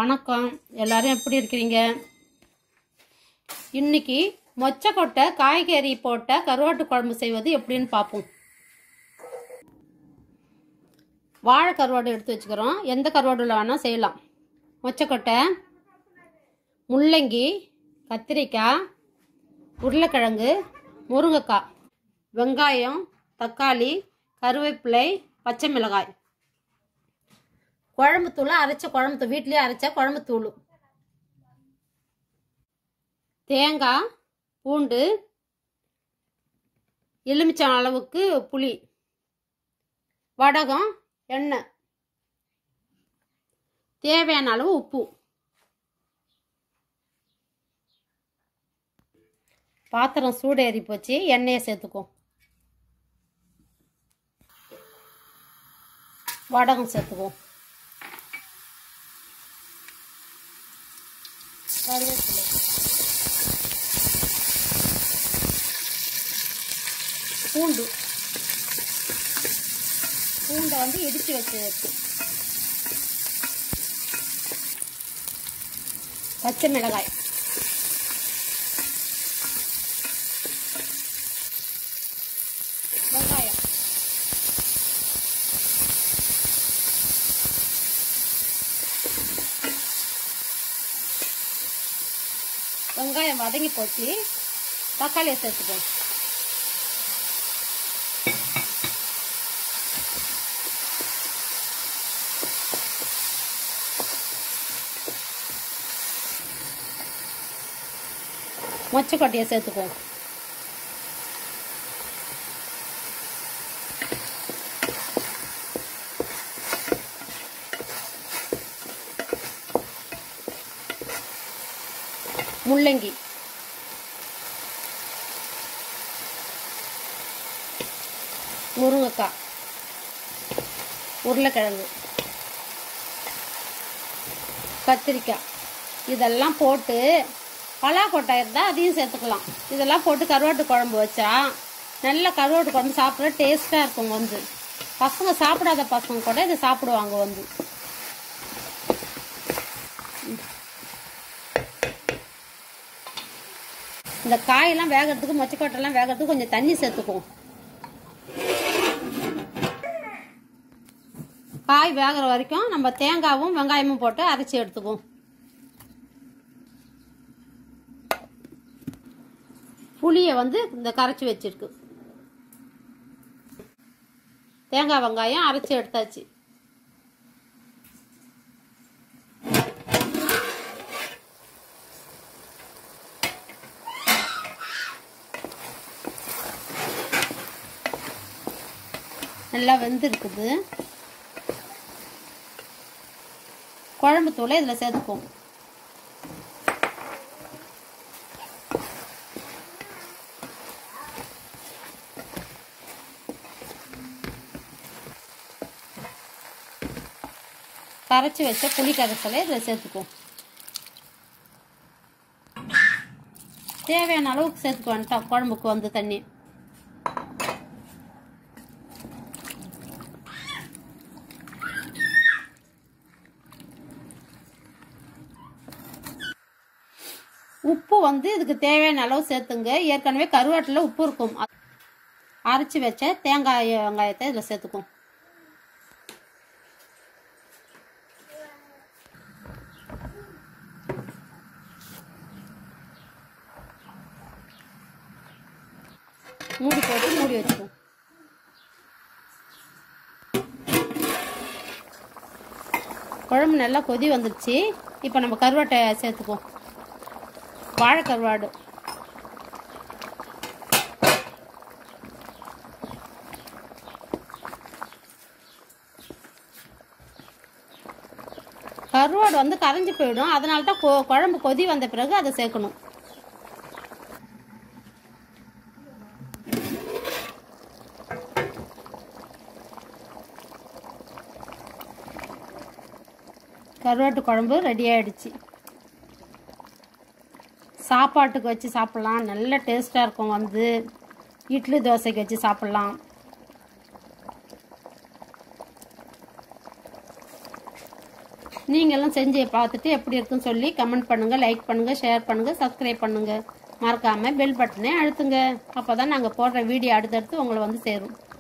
வணக்கம் எல்லாரும் எப்படி இருக்கிறீங்க இன்னைக்கு மொச்சக்கொட்டை காய்கறி போட்ட கருவாட்டு குழம்பு செய்வது எப்படின்னு பார்ப்போம் வாழை கருவாடு எடுத்து வச்சுக்கிறோம் எந்த கருவாடுல வேணால் செய்யலாம் மொச்சக்கொட்டை முள்ளங்கி கத்திரிக்காய் உருளைக்கிழங்கு முருங்கைக்காய் வெங்காயம் தக்காளி கருவேப்பிலை பச்சை மிளகாய் குழம்பு தூள் அரைச்ச குழம்பு தூள் வீட்லயே அரைச்ச குழம்பு தூள் தேங்காய் பூண்டு எலுமிச்சம் அளவுக்கு புளி வடகம் எண்ணெய் தேவையான அளவு உப்பு பாத்திரம் சூடு ஏறி போச்சு எண்ணெயை சேர்த்துக்கும் வடகம் சேர்த்துக்குவோம் கருவேப்பிலை பூண்டு பூண்டை வந்து இடித்து வச்சு பச்சை மிளகாய் வெங்காயம் வெங்காயம் வதங்கி போச்சு தக்காளியை சேர்த்துப்போம் மொச்சக்கொட்டையை சேர்த்துப்போம் முள்ளங்கி முருங்கைக்காய் உருளைக்கிழங்கு கத்திரிக்காய் இதெல்லாம் போட்டு பலாக்கொட்டை இருந்தால் அதையும் சேர்த்துக்கலாம் இதெல்லாம் போட்டு கருவாட்டு குழம்பு வச்சா நல்ல கருவாட்டு குழம்பு சாப்பிட டேஸ்ட்டாக இருக்கும் வந்து பசங்க சாப்பிடாத பசங்க கூட இதை சாப்பிடுவாங்க வந்து இந்த காயெல்லாம் வேகிறதுக்கு மொச்சக்கொட்டைலாம் வேகிறதுக்கு கொஞ்சம் தண்ணி சேர்த்துக்குவோம் காய் வேகிற வரைக்கும் நம்ம தேங்காவும் வெங்காயமும் போட்டு அரைச்சி எடுத்துக்குவோம் புளியை வந்து இந்த கரைச்சி வச்சிருக்கு தேங்காய் வெங்காயம் அரைச்சி எடுத்தாச்சு நல்லா வெந்திருக்குது குழம்பு தூளை இதில் சேர்த்துப்போம் கரைச்சி வச்ச புளி கரைசலை இதில் சேர்த்துப்போம் தேவையான அளவுக்கு சேர்த்துக்கோன்ட்டா குழம்புக்கு வந்து தண்ணி உப்பு வந்து இதுக்கு தேவையான அளவு சேர்த்துங்க ஏற்கனவே கருவாட்டில் உப்பு இருக்கும் அரைச்சி வச்ச தேங்காய் வெங்காயத்தை இதில் சேர்த்துக்கும் மூடி போட்டு மூடி வச்சுக்கும் குழம்பு நல்லா கொதி வந்துருச்சு இப்போ நம்ம கருவாட்டை சேர்த்துக்குவோம் வாழை கருவாடு கருவாடு வந்து கரைஞ்சி போயிடும் அதனால தான் கொ- குழம்பு கொதி வந்த பிறகு அதை சேர்க்கணும் கருவாட்டு குழம்பு ரெடி ஆயிடுச்சு சாப்பாட்டுக்கு வச்சு சாப்பிட்லாம் நல்ல டேஸ்ட்டாக இருக்கும் வந்து இட்லி தோசைக்கு வச்சு சாப்பிட்லாம் நீங்களும் செஞ்சு பார்த்துட்டு எப்படி இருக்குன்னு சொல்லி கமெண்ட் பண்ணுங்க லைக் பண்ணுங்க ஷேர் பண்ணுங்க சப்ஸ்கிரைப் பண்ணுங்க மறக்காம பெல் பட்டனே அழுத்துங்க அப்பதான் நாங்க போடுற வீடியோ அடுத்தடுத்து உங்களை வந்து சேரும்